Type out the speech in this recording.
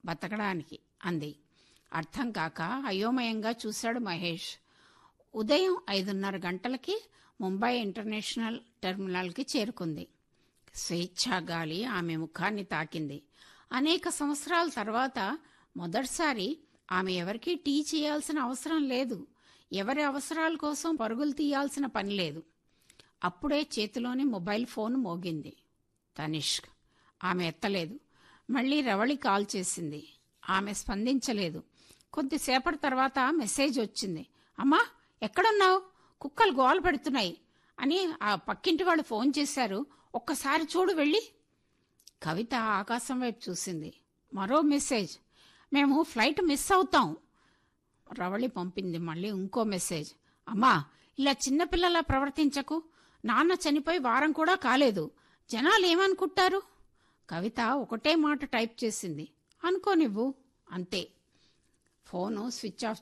బతకడానికి అంది అర్థం కాక అయోమయంగా చూశాడు మహేష్ ఉదయం ఐదున్నర గంటలకి ముంబై ఇంటర్నేషనల్ టెర్మినల్కి చేరుకుంది స్వేచ్ఛా గాలి ఆమె ముఖాన్ని తాకింది అనేక సంవత్సరాల తర్వాత మొదటిసారి ఆమె ఎవరికీ టీ చేయాల్సిన అవసరం లేదు ఎవరి అవసరాల కోసం పరుగులు తీయాల్సిన పని లేదు అప్పుడే చేతిలోని మొబైల్ ఫోన్ మోగింది తనిష్క్ ఆమె ఎత్తలేదు మళ్ళీ రవళి కాల్ చేసింది ఆమె స్పందించలేదు కొద్దిసేపటి తర్వాత మెసేజ్ వచ్చింది అమ్మా ఎక్కడున్నావు కుక్కలు గోల పెడుతున్నాయి అని ఆ పక్కింటి వాళ్ళు ఫోన్ చేశారు ఒక్కసారి చూడు వెళ్ళి కవిత ఆకాశం వైపు చూసింది మరో మెసేజ్ మేము ఫ్లైట్ మిస్ అవుతాం రవళి పంపింది మళ్ళీ ఇంకో మెసేజ్ అమ్మా ఇలా చిన్నపిల్లలా ప్రవర్తించకు నాన్న చనిపోయి వారం కూడా కాలేదు జనాలు ఏమనుకుంటారు కవిత ఒకటే మాట టైప్ చేసింది అనుకోనివ్వు అంతే ఫోను స్విచ్ ఆఫ్